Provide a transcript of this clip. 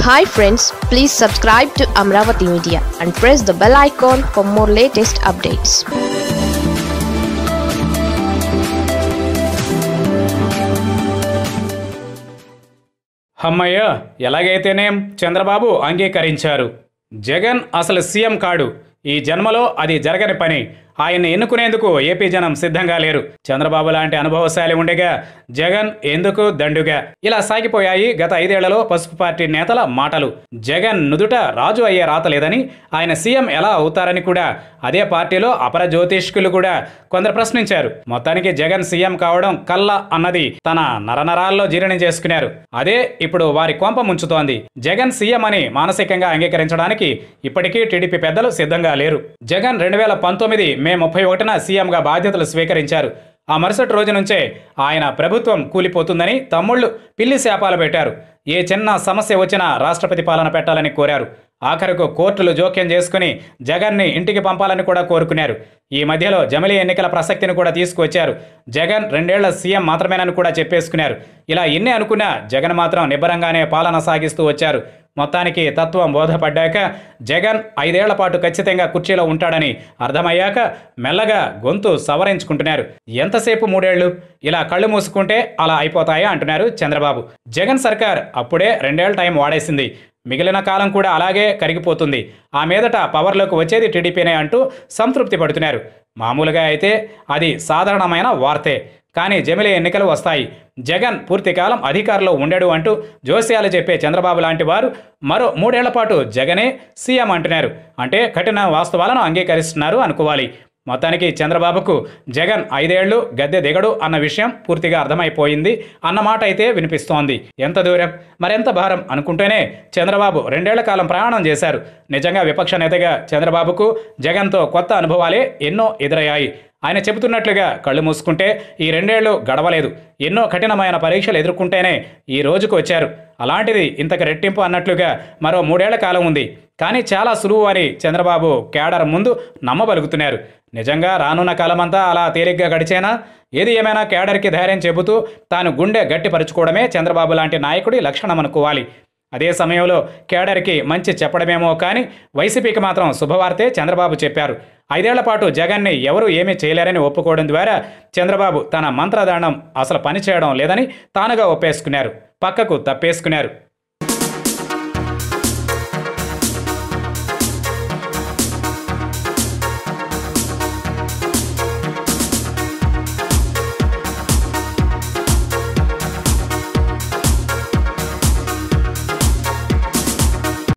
hi friends please subscribe to Amaravati media and press the bell icon for more latest updates హమ్మయ్య ఎలాగైతేనేం చంద్రబాబు అంగీకరించారు జగన్ అసలు CM కాడు ఈ జన్మలో అది జరగని పని ఆయన్ని ఎన్నుకునేందుకు ఏపీ జనం సిద్ధంగా లేరు చంద్రబాబు లాంటి అనుభవశాలి ఉండగా జగన్ ఎందుకు దండుగా ఇలా సాగిపోయాయి గత ఐదేళ్లలో పసుపు పార్టీ నేతల మాటలు జగన్ నుదుట రాజు అయ్యే రాత లేదని ఆయన సీఎం ఎలా అవుతారని కూడా అదే పార్టీలో అపర జ్యోతిష్కులు కూడా కొందరు ప్రశ్నించారు మొత్తానికి జగన్ సీఎం కావడం కల్ల అన్నది తన నరనరాల్లో జీర్ణం చేసుకున్నారు అదే ఇప్పుడు వారి కొంప ముంచుతోంది జగన్ సీఎం అని మానసికంగా అంగీకరించడానికి ఇప్పటికీ టీడీపీ పెద్దలు సిద్ధంగా లేరు జగన్ రెండు వేల పంతొమ్మిది మే ముప్పై ఒకటిన సీఎంగా బాధ్యతలు స్వీకరించారు ఆ మరుసటి రోజు నుంచే ఆయన ప్రభుత్వం కూలిపోతుందని తమ్ముళ్ళు పిల్లి శాపాలు పెట్టారు ఏ చిన్న సమస్య వచ్చినా రాష్ట్రపతి పాలన పెట్టాలని కోరారు ఆఖరుకు కోర్టులు జోక్యం చేసుకుని జగన్ని ఇంటికి పంపాలని కూడా కోరుకున్నారు ఈ మధ్యలో జమిలీ ఎన్నికల ప్రసక్తిని కూడా తీసుకువచ్చారు జగన్ రెండేళ్ల సీఎం మాత్రమేనని కూడా చెప్పేసుకున్నారు ఇలా ఎన్ని అనుకున్నా జగన్ మాత్రం నిబ్బరంగానే పాలన సాగిస్తూ వచ్చారు మొత్తానికి తత్వం బోధపడ్డాక జగన్ ఐదేళ్ల పాటు ఖచ్చితంగా కుర్చీలో ఉంటాడని అర్థమయ్యాక మెల్లగా గొంతు సవరించుకుంటున్నారు ఎంతసేపు మూడేళ్లు ఇలా కళ్ళు మూసుకుంటే అలా అయిపోతాయా అంటున్నారు చంద్రబాబు జగన్ సర్కార్ అప్పుడే రెండేళ్ల టైం వాడేసింది మిగిలిన కాలం కూడా అలాగే కరిగిపోతుంది ఆ మీదట పవర్లోకి వచ్చేది టీడీపీనే అంటూ సంతృప్తి పడుతున్నారు మామూలుగా అయితే అది సాధారణమైన వార్తే కానీ జమిలీ ఎన్నికలు వస్తాయి జగన్ పూర్తికాలం అధికారంలో ఉండడు అంటూ జోస్యాలు చెప్పే చంద్రబాబు లాంటి వారు మరో మూడేళ్ల పాటు జగనే సీఎం అంటున్నారు అంటే కఠిన వాస్తవాలను అంగీకరిస్తున్నారు అనుకోవాలి మొత్తానికి చంద్రబాబుకు జగన్ ఐదేళ్లు గద్దె దిగడు అన్న విషయం పూర్తిగా అర్థమైపోయింది అన్న మాట అయితే వినిపిస్తోంది ఎంత దూరం మరెంత భారం అనుకుంటేనే చంద్రబాబు రెండేళ్ల కాలం ప్రయాణం చేశారు నిజంగా విపక్ష నేతగా చంద్రబాబుకు జగన్తో కొత్త అనుభవాలే ఎన్నో ఎదురయ్యాయి ఆయన చెబుతున్నట్లుగా కళ్ళు మూసుకుంటే ఈ రెండేళ్లు గడవలేదు ఎన్నో కఠినమైన పరీక్షలు ఎదుర్కొంటేనే ఈ రోజుకు వచ్చారు అలాంటిది ఇంతకు రెట్టింపు అన్నట్లుగా మరో మూడేళ్ల కాలం ఉంది కానీ చాలా సులువు అని చంద్రబాబు కేడర్ ముందు నమ్మబలుగుతున్నారు నిజంగా రానున్న కాలమంతా అలా తేలిగ్గా గడిచేనా ఏది ఏమైనా కేడర్కి ధైర్యం చెబుతూ తాను గుండె గట్టిపరుచుకోవడమే చంద్రబాబు లాంటి నాయకుడి లక్షణం అనుకోవాలి అదే సమయంలో కేడర్కి మంచి చెప్పడమేమో కానీ వైసీపీకి మాత్రం శుభవార్తే చంద్రబాబు చెప్పారు ఐదేళ్ల పాటు జగన్ని ఎవరూ ఏమీ చేయలేరని ఒప్పుకోవడం ద్వారా చంద్రబాబు తన మంత్రదానం అసలు పనిచేయడం లేదని తానుగా ఒప్పేసుకున్నారు పక్కకు తప్పేసుకున్నారు